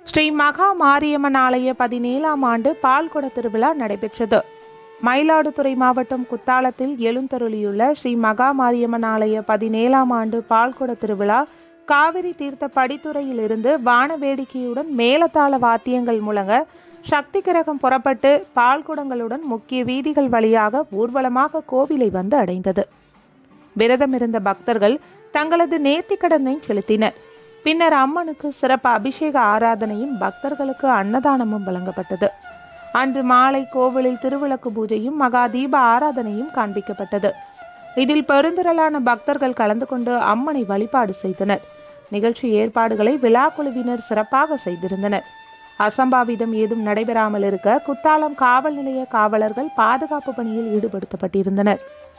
ஸ்ரீ மகா மாரியம்மன் ஆலய பதினேழாம் ஆண்டு பால்குட திருவிழா நடைபெற்றது மயிலாடுதுறை மாவட்டம் குத்தாலத்தில் எழுந்தருளியுள்ள ஸ்ரீ மகா மாரியம்மன் ஆலய பதினேழாம் ஆண்டு பால்குட திருவிழா காவிரி தீர்த்த படித்துறையிலிருந்து வான வேடிக்கையுடன் மேலதாள வாத்தியங்கள் முழங்க சக்தி கிரகம் புறப்பட்டு பால்குடங்களுடன் முக்கிய வீதிகள் வழியாக ஊர்வலமாக கோவிலை வந்து அடைந்தது விரதமிருந்த பக்தர்கள் தங்களது நேர்த்திக்கடனை செலுத்தினர் பின்னர் அம்மனுக்கு சிறப்பு அபிஷேக ஆராதனையும் பக்தர்களுக்கு அன்னதானமும் வழங்கப்பட்டது அன்று மாலை கோவிலில் திருவிளக்கு பூஜையும் மகா தீப ஆராதனையும் காண்பிக்கப்பட்டது இதில் பெருந்திரளான பக்தர்கள் கலந்து கொண்டு அம்மனை வழிபாடு செய்தனர் நிகழ்ச்சி ஏற்பாடுகளை விழா குழுவினர் சிறப்பாக செய்திருந்தனர் அசம்பாவிதம் ஏதும் நடைபெறாமல் இருக்க குத்தாலம் காவல் நிலைய காவலர்கள் பாதுகாப்பு பணியில் ஈடுபடுத்தப்பட்டிருந்தனர்